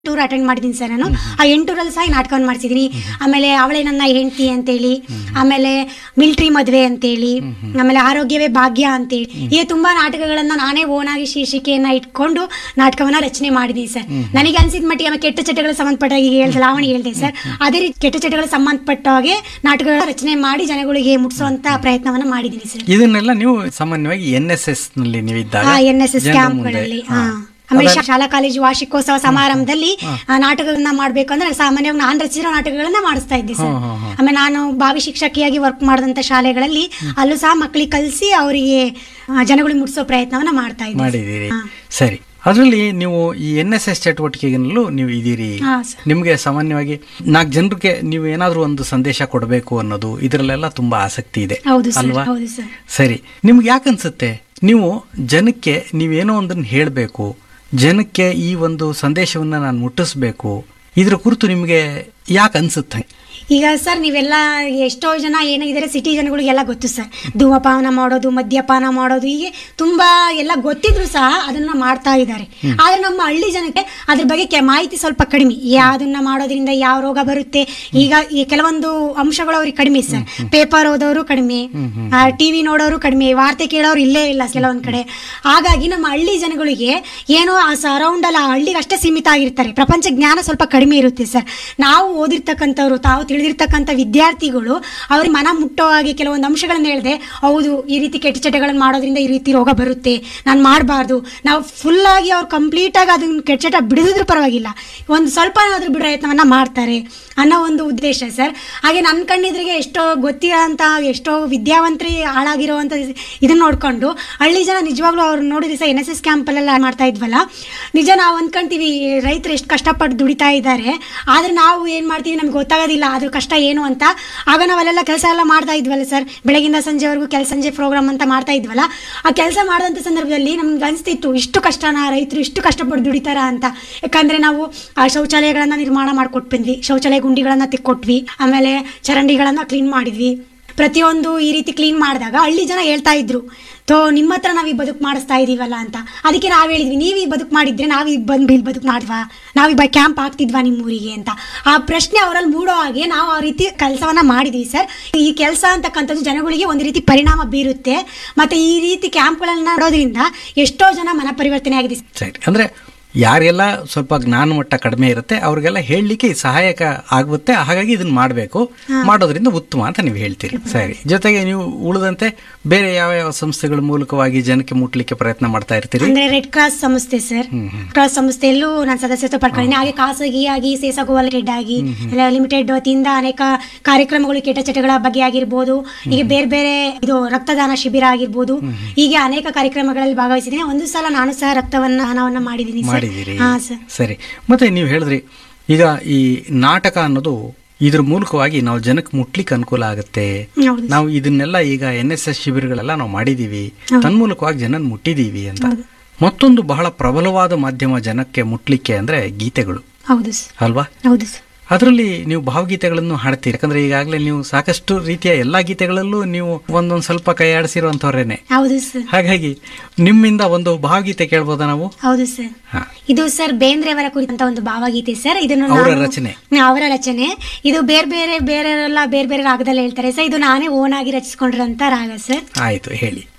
Tour attend ಮಾಡಿದ್ದೀನಿ sir ನಾನು ಆ ಎಂಟೂರಲ್ಲಿ ಸಹ ಈ ನಾಟಕವನ್ನು ಮಾಡಿಸಿದ್ದೀನಿ ಆಮೇಲೆ ಅವಳೇ ನನ್ನ ಹೆಂಡತಿ ಅಂತೇಳಿ ಆಮೇಲೆ ಮಿಲ್ಟ್ರಿ ಮದುವೆ ಅಂತೇಳಿ ಆಮೇಲೆ ಆರೋಗ್ಯವೇ ಭಾಗ್ಯ ಅಂತೇಳಿ ಹೀಗೆ ತುಂಬಾ ನಾಟಕಗಳನ್ನ ನಾನೇ ಓನಾಗಿ ಶೀರ್ಷಿಕೆಯನ್ನ ಇಟ್ಕೊಂಡು ನಾಟಕವನ್ನ ರಚನೆ ಮಾಡಿದ್ದೀನಿ ಸರ್ ನನಗೆ ಅನ್ಸಿದ ಮಟ್ಟಿಗೆ ಆಮೇಲೆ ಕೆಟ್ಟ ಚಟಗಳಿಗೆ ಸಂಬಂಧಪಟ್ಟ ಹಾಗೆ ಹೇಳ್ದೆ ಲಾವಣಿ ಹೇಳ್ದೆ ಸರ್ ಅದೇ ರೀತಿ ಕೆಟ್ಟ ಚಟಗಳಿಗೆ ಸಂಬಂಧಪಟ್ಟ ಹಾಗೆ ನಾಟಕಗಳ ರಚನೆ ಮಾಡಿ ಜನಗಳಿಗೆ ಮುಟ್ಟಿಸುವಂತ ಪ್ರಯತ್ನವನ್ನ ಮಾಡಿದ್ದೀನಿ ಸರ್ ಇದನ್ನೆಲ್ಲ ನೀವು ಸಾಮಾನ್ಯವಾಗಿ ಎನ್ ಎಸ್ ಎಸ್ ನಲ್ಲಿ ನೀವು ಇದ್ದಾಗ ಎನ್ ಎಸ್ ಎಸ್ ಜನರ ಕ್ಯಾಂಪ್ಗಳಲ್ಲಿ ಮುಂದೆ, ಹಾ. ಆಮೇಲೆ ಅದನ್ನ- ಶಾಲಾ ಕಾಲೇಜು ವಾರ್ಷಿಕೋತ್ಸವ ಸಮಾರಂಭದಲ್ಲಿ ಆ, ನಾಟಕಗಳನ್ನ ಮಾಡ್ಬೇಕು ಅಂದ್ರೆ ಸಾಮಾನ್ಯವಾಗಿ ನಾನು ರಚಿಸಿರೋ ನಾಟಕಗಳನ್ನ ಮಾಡಿಸ್ತಾ ಇದ್ದೆ ಸರ್ ಹ್ಮ್, ಹ್ಮ್, ಹ್ಮ್. ಆಮೇಲೆ ನಾನು ಭಾವಿ ಶಿಕ್ಷಕಿಯಾಗಿ ವರ್ಕ್ ಮಾಡಿದಂತ ಶಾಲೆಗಳಲ್ಲಿ ಅಲ್ಲೂ ಸಹ ಮಕ್ಕಳಿಗೆ ಕಲಿಸಿ ಅವರಿಗೆ ಜನಗಳಿಗೆ ಮುಟ್ಟಿಸೋ ಪ್ರಯತ್ನವನ್ನ ಮಾಡ್ತಾ ಇದ್ದೆ ಮಾಡಿದ್ದೀರಿ ಹಾ. ಸರಿ ಅದರಲ್ಲಿ ನೀವು ಈ ಎನ್ ಎಸ್ ಎಸ್ ಚಟುವಟಿಕೆಗಳಲ್ಲೂ ನೀವು ಇದೀರಿ ಹಾ, ಸರ್. ನಿಮಗೆ ಸಾಮಾನ್ಯವಾಗಿ ನಾಲ್ಕು ಜನರಿಗೆ ನೀವು ಏನಾದರೂ ಒಂದು ಸಂದೇಶ ಕೊಡಬೇಕು ಅನ್ನೋದು ಇದರಲ್ಲೆಲ್ಲ ತುಂಬಾ ಆಸಕ್ತಿ ಇದೆ ಹೌದು ಸರ್ ಅಲ್ವಾ ಹೌದು ಸರ್ ಸರಿ ನಿಮ್ಗೆ ಯಾಕನ್ಸುತ್ತೆ ನೀವು ಜನಕ್ಕೆ ನೀವೇನೋ ಒಂದನ್ನು ಹೇಳಬೇಕು ಜನಕ್ಕೆ ಈ ಒಂದು ಸಂದೇಶವನ್ನ ನಾನು ಮುಟ್ಟಿಸ್ಬೇಕು ಇದ್ರ ಕುರಿತು ನಿಮಗೆ ಯಾಕೆ ಅನ್ಸುತ್ತೆ ಈಗ ಸರ್ ನೀವೆಲ್ಲ ಎಷ್ಟೋ ಜನ ಏನಾಗಿದ್ದಾರೆ ಸಿಟಿ ಜನಗಳಿಗೆಲ್ಲ ಗೊತ್ತು ಸರ್ ಧೂಮಪಾನ ಮಾಡೋದು ಮದ್ಯಪಾನ ಮಾಡೋದು ಹೀಗೆ ತುಂಬಾ ಎಲ್ಲ ಗೊತ್ತಿದ್ರು ಸಹ ಅದನ್ನ ಮಾಡ್ತಾ ಇದ್ದಾರೆ ಆದ್ರೆ ನಮ್ಮ ಹಳ್ಳಿ ಜನಕ್ಕೆ ಅದ್ರ ಬಗ್ಗೆ ಕೆ- ಮಾಹಿತಿ ಸ್ವಲ್ಪ ಕಡಿಮೆ ಯಾವ್ದನ್ನ ಮಾಡೋದ್ರಿಂದ ಯಾವ ರೋಗ ಬರುತ್ತೆ ಈಗ ಈ ಕೆಲವೊಂದು ಅಂಶಗಳು ಅವ್ರಿಗೆ ಕಡಿಮೆ ಸರ್ ಪೇಪರ್ ಓದೋರು ಕಡಿಮೆ ಟಿವಿ ನೋಡೋರು ಕಡಿಮೆ ವಾರ್ತೆ ಕೇಳೋರು ಇಲ್ಲೇ ಇಲ್ಲ ಕೆಲವೊಂದ್ ಕಡೆ ಹಾಗಾಗಿ ನಮ್ಮ ಹಳ್ಳಿ ಜನಗಳಿಗೆ ಏನೋ ಆ ಸರೌಂಡ್ ಅಲ್ಲ ಆ ಹಳ್ಳಿಗೆ ಅಷ್ಟೇ ಸೀಮಿತ ಆಗಿರ್ತಾರೆ ಪ್ರಪಂಚ ಜ್ಞಾನ ಸ್ವಲ್ಪ ಕಡಿಮೆ ಇರುತ್ತೆ ಸರ್ ನಾವು ಓದಿರ್ತಕ್ಕಂಥವ್ರು ತಾವು ತಿಳಿದಿರ್ತಕ್ಕಂಥ ವಿದ್ಯಾರ್ಥಿಗಳು ಅವ್ರಿಗೆ ಮನ ಮುಟ್ಟೋ ಹಾಗೆ ಕೆಲವೊಂದು ಅಂಶಗಳನ್ನ ಹೇಳಿದೆ ಹೌದು ಈ ರೀತಿ ಕೆಟ್ಟ ಚಟಗಳನ್ನ ಮಾಡೋದ್ರಿಂದ ಈ ರೀತಿ ರೋಗ ಬರುತ್ತೆ ನಾನು ಮಾಡಬಾರ್ದು ನಾವು ಫುಲ್ ಆಗಿ ಅವ್ರು ಕಂಪ್ಲೀಟ್ ಆಗಿ ಅದನ್ನ ಕೆಟ್ಟ ಚಟ ಬಿಡಿದ್ರು ಪರವಾಗಿಲ್ಲ ಒಂದು ಸ್ವಲ್ಪ ಆದ್ರೂ ಬಿಡೋ ಪ್ರಯತ್ನವನ್ನ ಮಾಡ್ತಾರೆ ಅನ್ನೋ ಒಂದು ಉದ್ದೇಶ ಸರ್ ಹಾಗೆ ನನ್ನ ಕಣ್ಣಿದ್ರಿಗೆ ಎಷ್ಟೋ ಗೊತ್ತಿರೋಂಥ ಎಷ್ಟೋ ವಿದ್ಯಾವಂತರಿ ಹಾಳಾಗಿರೋವಂಥ ಇದನ್ನ ನೋಡ್ಕೊಂಡು ಹಳ್ಳಿ ಜನ ನಿಜವಾಗ್ಲೂ ಅವ್ರು ನೋಡಿದ್ರೆ ಸರ್ ಎನ್ ಎಸ್ ಎಸ್ ಕ್ಯಾಂಪಲ್ಲೆಲ್ಲ ಮಾಡ್ತಾ ಇದ್ವಲ್ಲ ನಿಜ ನಾವು ಅಂದ್ಕೊಂತೀವಿ ರೈತರು ಎಷ್ಟು ಕಷ್ಟಪಟ್ಟು ದುಡಿತಾ ಇದ್ದಾರೆ ಆದರೆ ನಾವು ಏನು ಮಾಡ್ತೀವಿ ನಮ್ಗೆ ಗೊತ್ತಾಗೋದಿಲ್ಲ ಅದ್ರ ಕಷ್ಟ ಏನು ಅಂತ ಆಗ ನಾವಲ್ಲೆಲ್ಲ ಕೆಲಸ ಎಲ್ಲ ಮಾಡ್ತಾ ಇದ್ವಲ್ಲ ಸರ್ ಬೆಳಗಿಂದ ಸಂಜೆವರೆಗೂ ಕೆಲಸ ಸಂಜೆ ಪ್ರೋಗ್ರಾಮ್ ಅಂತ ಮಾಡ್ತಾ ಇದ್ವಲ್ಲ ಆ ಕೆಲಸ ಮಾಡಿದಂಥ ಸಂದರ್ಭದಲ್ಲಿ ನಮ್ಗೆ ಅನಿಸ್ತಿತ್ತು ಇಷ್ಟು ಕಷ್ಟನ ರೈತರು ಇಷ್ಟು ಕಷ್ಟಪಟ್ಟು ದುಡಿತಾರ ಅಂತ ಯಾಕಂದ್ರೆ ನಾವು ಆ ಶೌಚಾಲಯಗಳನ್ನ ನಿರ್ಮಾಣ ಮಾಡ್ಕೊಟ್ ಬಂದ್ವಿ ಶೌಚಾಲಯ ಗುಂಡಿಗಳನ್ನ ತಿಕ್ಕೊಟ್ವಿ ಆಮೇಲೆ ಚರಂಡಿಗಳನ್ನ ಕ್ಲೀನ್ ಮಾಡಿದ್ವಿ ಪ್ರತಿಯೊಂದು ಈ ರೀತಿ ಕ್ಲೀನ್ ಮಾಡಿದಾಗ ಹಳ್ಳಿ ಜನ ಹೇಳ್ತಾ ಇದ್ರು ತೋ ನಿಮ್ಮ ಹತ್ರ ನಾವು ಈ ಬದುಕು ಮಾಡಿಸ್ತಾ ಇದೀವಲ್ಲ ಅಂತ ಅದಕ್ಕೆ ನಾವು ಹೇಳಿದ್ವಿ ನೀವು ಈ ಬದುಕು ಮಾಡಿದ್ರೆ ನಾವು ಈ ಬಂದು ಇಲ್ಲಿ ಬದುಕು ಮಾಡಿದ್ವಾ ನಾವು ಈ ಕ್ಯಾಂಪ್ ಆಗ್ತಿದ್ವಾ ನಿಮ್ಮ ಊರಿಗೆ ಅಂತ ಆ ಪ್ರಶ್ನೆ ಅವರಲ್ಲಿ ಮೂಡೋ ಹಾಗೆ ನಾವು ಆ ರೀತಿ ಕೆಲಸವನ್ನ ಮಾಡಿದ್ವಿ ಸರ್ ಈ ಕೆಲಸ ಅಂತಕ್ಕಂಥದ್ದು ಜನಗಳಿಗೆ ಒಂದು ರೀತಿ ಪರಿಣಾಮ ಬೀರುತ್ತೆ ಮತ್ತೆ ಈ ರೀತಿ ಕ್ಯಾಂಪ್ಗಳನ್ನ ಮಾಡೋದ್ರಿಂದ ಎಷ್ಟೋ ಜನ ಮನ ಪರಿವರ್ತನೆ ಆಗಿದೆ ಸರ್. ಸರಿ ಅಂದ್ರೆ ಯಾರೆಲ್ಲ ಸ್ವಲ್ಪ ಜ್ಞಾನ ಮಟ್ಟ ಕಡಿಮೆ ಇರುತ್ತೆ ಅವ್ರಿಗೆಲ್ಲ ಹೇಳಲಿಕ್ಕೆ ಸಹಾಯಕ ಆಗುತ್ತೆ ಹಾಗಾಗಿ ಇದನ್ನ ಮಾಡಬೇಕು ಮಾಡೋದ್ರಿಂದ ಉತ್ತಮ ಅಂತ ನೀವು ಹೇಳ್ತೀರಿ ಸರಿ ಜೊತೆಗೆ ನೀವು ಉಳಿದಂತೆ ಬೇರೆ ಯಾವ ಯಾವ ಸಂಸ್ಥೆಗಳ ಮೂಲಕವಾಗಿ ಜನಕ್ಕೆ ಮುಟ್ಲಿಕ್ಕೆ ಪ್ರಯತ್ನ ಮಾಡ್ತಾ ಇರ್ತೀರಿ ಅಂದ್ರೆ ರೆಡ್ ಕ್ರಾಸ್ ಸಂಸ್ಥೆ ಸರ್ ಕ್ರಾಸ್ ಸಂಸ್ಥೆಯಲ್ಲೂ ನಾನು ಸದಸ್ಯತ್ವ ಪಡ್ಕೊಂಡಿದ್ದೀನಿ ಹಾಗೆ ಖಾಸಗಿಯಾಗಿ ಸೇಸಗೋ ಲಿಮಿಟೆಡ್ ಆಗಿ ಲಿಮಿಟೆಡ್ ವತಿಯಿಂದ ಅನೇಕ ಕಾರ್ಯಕ್ರಮಗಳು ಕೆಟ್ಟ ಚಟಗಳ ಬಗ್ಗೆ ಆಗಿರ್ಬೋದು ಹೀಗೆ ಬೇರೆ ಬೇರೆ ಇದು ರಕ್ತದಾನ ಶಿಬಿರ ಆಗಿರ್ಬೋದು ಹೀಗೆ ಅನೇಕ ಕಾರ್ಯಕ್ರಮಗಳಲ್ಲಿ ಭಾಗವಹಿಸಿದ್ದೀನಿ ಒಂದು ಸಲ ನಾನು ಸಹ ರಕ್ತವನ್ನ ಹಣವನ್ನ ಮಾಡಿದ್ದೀನಿ ಸರ್ ಮಾಡಿದ್ದೀರಿ ಹಾ ಸರ್ ಸರಿ ಮತ್ತೆ ನೀವು ಹೇಳಿದ್ರಿ ಈಗ ಈ ನಾಟಕ ಅನ್ನೋದು ಇದ್ರ ಮೂಲಕವಾಗಿ ನಾವು ಜನಕ್ಕೆ ಮುಟ್ಲಿಕ್ಕೆ ಅನುಕೂಲ ಆಗುತ್ತೆ ಹೌದು ನಾವು ಇದನ್ನೆಲ್ಲ ಈಗ ಎನ್ ಎಸ್ ಎಸ್ ಶಿಬಿರಗಳೆಲ್ಲ ನಾವು ಮಾಡಿದೀವಿ ತನ್ಮೂಲಕವಾಗಿ ಜನನ್ ಮುಟ್ಟಿದೀವಿ ಅಂತ ಮತ್ತೊಂದು ಬಹಳ ಪ್ರಬಲವಾದ ಮಾಧ್ಯಮ ಜನಕ್ಕೆ ಮುಟ್ಲಿಕ್ಕೆ ಅಂದ್ರೆ ಗೀತೆಗಳು ಹೌದು ಸರ್ ಅಲ್ವಾ ಹೌದು ಸರ್ ಅದರಲ್ಲಿ ನೀವು ಭಾವಗೀತೆಗಳನ್ನು ಹಾಡ್ತೀರಿ ಯಾಕಂದ್ರೆ ಈಗಾಗಲೇ ನೀವು ಸಾಕಷ್ಟು ರೀತಿಯ ಎಲ್ಲಾ ಗೀತೆಗಳಲ್ಲೂ ನೀವು ಒಂದೊಂದು ಸ್ವಲ್ಪ ಕೈಯಾಡಿಸಿರುವಂತವ್ರೇನೆ ಹೌದು ಸರ್ ಹಾಗಾಗಿ ನಿಮ್ಮಿಂದ ಒಂದು ಭಾವಗೀತೆ ಕೇಳ್ಬೋದಾ ನಾವು ಹೌದು ಸರ್ ಹಾ ಇದು ಸರ್ ಬೇಂದ್ರೆಯವರ ಕುರಿತಂತ ಒಂದು ಭಾವಗೀತೆ ಸರ್ ಇದನ್ನು ಅವರ ನಾನು- ರಚನೆ. ಅವರ ರಚನೆ ಇದು ಬೇರೆ ಬೇರೆ ಬೇರೆಯವರೆಲ್ಲ ಬೇರೆ ಬೇರೆ ರಾಗದಲ್ಲಿ ಹೇಳ್ತಾರೆ ಸರ್ ಇದು ನಾನೇ ಓನ್ ಆಗಿ ರಚಿಸ್ಕೊಂಡಿರೋಂಥ ರಾಗ ಸರ್ ಆಯ್ತು ಹೇಳಿ